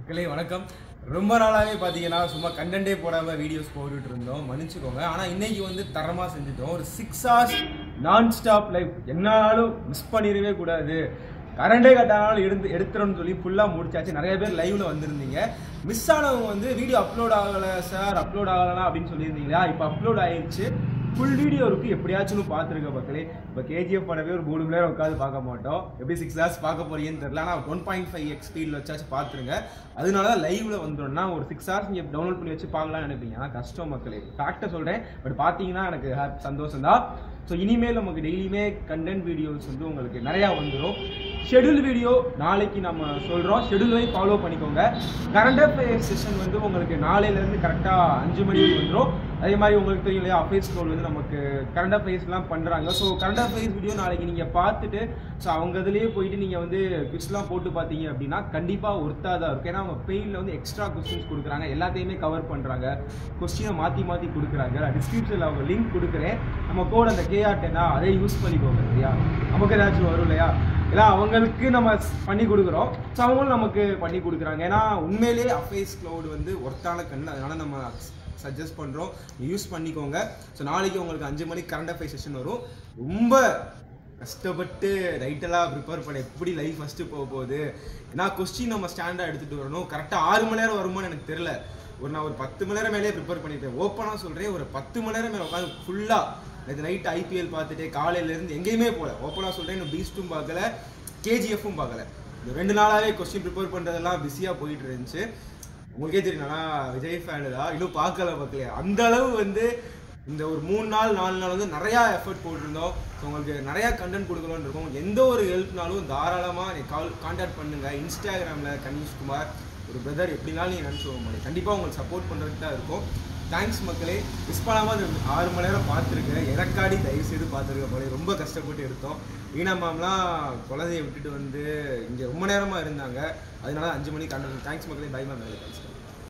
மக்களே வணக்கம் ரொம்ப நாளாவே பார்த்தீங்கன்னா சும்மா கண்டென்ட்டே போடாமல் வீடியோஸ் போட்டுட்டு இருந்தோம் மன்னிச்சுக்கோங்க ஆனால் இன்னைக்கு வந்து தரமாக செஞ்சுட்டோம் ஒரு six hours non stop live என்னாலும் மிஸ் பண்ணிடவே கூடாது கரண்டே கட்டானாலும் எடுத்து எடுத்துறோம்னு சொல்லி ஃபுல்லாக முடிச்சாச்சு நிறைய பேர் லைவ்ல வந்திருந்தீங்க மிஸ் ஆனவங்க வந்து வீடியோ அப்லோட் ஆகலை சார் அப்லோட் ஆகலைனா அப்படின்னு சொல்லியிருந்தீங்களா இப்போ அப்லோட் ஆயிடுச்சு ஃபுல் வீடியோ இருக்கு எப்படியாச்சும் பார்த்துருக்க மக்களே இப்போ கேஜிஎஃப் படவே ஒரு மூணு மணி நேரம் உட்காந்து பார்க்க மாட்டோம் எப்படி சிக்ஸ் ஹவர்ஸ் பார்க்க போறீங்கன்னு தெரியல ஆனால் ஒன் பாயிண்ட் ஃபைவ் எக்ஸ் ஸ்பீடில் வச்சாச்சும் பார்த்துருங்க அதனால தான் லைவ்ல வந்துடும்னா ஒரு சிக்ஸ் ஹவர்ஸ் நீங்கள் டவுன்லோட் பண்ணி வச்சு பார்க்கலாம்னு நினைப்பீங்க ஆனால் கஷ்டம் மக்களே ஃபேக்டை சொல்கிறேன் பட் பார்த்தீங்கன்னா எனக்கு ஹாப் சந்தோஷம் தான் ஸோ இனிமேல் நமக்கு டெய்லியுமே கண்டென்ட் வீடியோஸ் வந்து உங்களுக்கு நிறையா வந்துடும் ஷெடியூல் வீடியோ நாளைக்கு நம்ம சொல்கிறோம் ஷெடியூலை ஃபாலோ பண்ணிக்கோங்க கரண்ட் அஃபேர்ஸ் செஷன் வந்து உங்களுக்கு நாளையிலேருந்து கரெக்டாக அஞ்சு மணிக்கு வந்துடும் அதே மாதிரி உங்களுக்கு தெரியும் இல்லையா அஃபேர்ஸ் கோல் வந்து நமக்கு கரண்ட் அஃபேர்ஸ்லாம் பண்ணுறாங்க ஸோ கரண்ட் அஃபேர்ஸ் வீடியோ நாளைக்கு நீங்கள் பார்த்துட்டு ஸோ அவங்க இதுலேயே போயிட்டு நீங்கள் வந்து குவிஸ்லாம் போட்டு பார்த்தீங்க அப்படின்னா கண்டிப்பாக ஒர்த்தாக தான் இருக்கும் ஏன்னா அவங்க பெயினில் வந்து எக்ஸ்ட்ரா கொஸ்டின்ஸ் கொடுக்குறாங்க எல்லாத்தையுமே கவர் பண்ணுறாங்க கொஸ்டினை மாற்றி மாற்றி கொடுக்குறாங்க டிஸ்கிரிப்ஷனில் அவங்க லிங்க் கொடுக்குறேன் நம்ம கோட் அந்த கேஆர் டென்னா அதை யூஸ் பண்ணிக்கோங்க சரியா நமக்கு ஏதாச்சும் வரும் இல்லையா ஏன்னா அவங்களுக்கு நம்ம ஸ்- பண்ணி கொடுக்குறோம் ஸோ அவங்களும் நமக்கு பண்ணி கொடுக்குறாங்க ஏன்னா உண்மையிலேயே அஃபேஸ் க்ளவுட் வந்து ஒர்த்தான கண்ணு அதனால நம்ம சஜஸ்ட் பண்ணுறோம் யூஸ் பண்ணிக்கோங்க ஸோ நாளைக்கு உங்களுக்கு அஞ்சு மணிக்கு கரண்ட் அஃபேர் செஷன் வரும் ரொம்ப கஷ்டப்பட்டு ரைட்டெல்லாம் ப்ரிப்பேர் பண்ண எப்படி லைஃப் ஃபஸ்ட்டு போக போகுது ஏன்னா கொஸ்டின் நம்ம ஸ்டாண்டாக எடுத்துகிட்டு வரணும் கரெக்டாக ஆறு மணி நேரம் வருமான்னு எனக்கு தெரில ஒரு நான் ஒரு பத்து மணி நேரம் மேலே ப்ரிப்பேர் பண்ணிட்டேன் ஓப்பனாக சொல்கிறேன் ஒரு பத்து மணி நேரம் மேலே உட்காந்து ஃபுல்லாக நேற்று நைட் ஐபிஎல் பார்த்துட்டு காலையிலேருந்து எங்கேயுமே போகல ஓப்பனாக சொல்கிறேன் இன்னும் பீஸ்ட்டும் பார்க்கல கேஜிஎஃப்பும் பார்க்கல இந்த ரெண்டு நாளாகவே கொஸ்டின் ப்ரிப்பேர் பண்ணுறதெல்லாம் பிஸியாக போயிட்டு இருந்துச்சு உங்களுக்கே தெரியும் நான் விஜய் ஃபேனு தான் இன்னும் பார்க்கல பார்க்கல அந்த அளவு வந்து இந்த ஒரு மூணு நாள் நாலு நாள் வந்து நிறையா எஃபர்ட் போட்டிருந்தோம் ஸோ உங்களுக்கு நிறையா கண்டென்ட் கொடுக்கணும்னு இருக்கும் எந்த ஒரு ஹெல்ப்னாலும் தாராளமாக நீ கால் கான்டாக்ட் பண்ணுங்கள் இன்ஸ்டாகிராமில் கணேஷ்குமார் ஒரு பிரதர் எப்படினாலும் நீங்கள் நினச்சி போக முடியும் கண்டிப்பாக உங்களுக்கு சப்போர்ட் பண்ணுறதுக்கு தான் இருக்கும் தேங்க்ஸ் மக்களே மிஸ் பண்ணாமல் அந்த ஆறு மணி நேரம் பார்த்துருக்கேன் எனக்காடி தயவு செய்து பார்த்துருக்க போல ரொம்ப கஷ்டப்பட்டு எடுத்தோம் வீணா மேம்லாம் குழந்தைய விட்டுட்டு வந்து இங்கே ரொம்ப நேரமாக இருந்தாங்க அதனால அஞ்சு மணிக்கு கண்டு தேங்க்ஸ் மக்களே பை மேம் தேங்க்ஸ்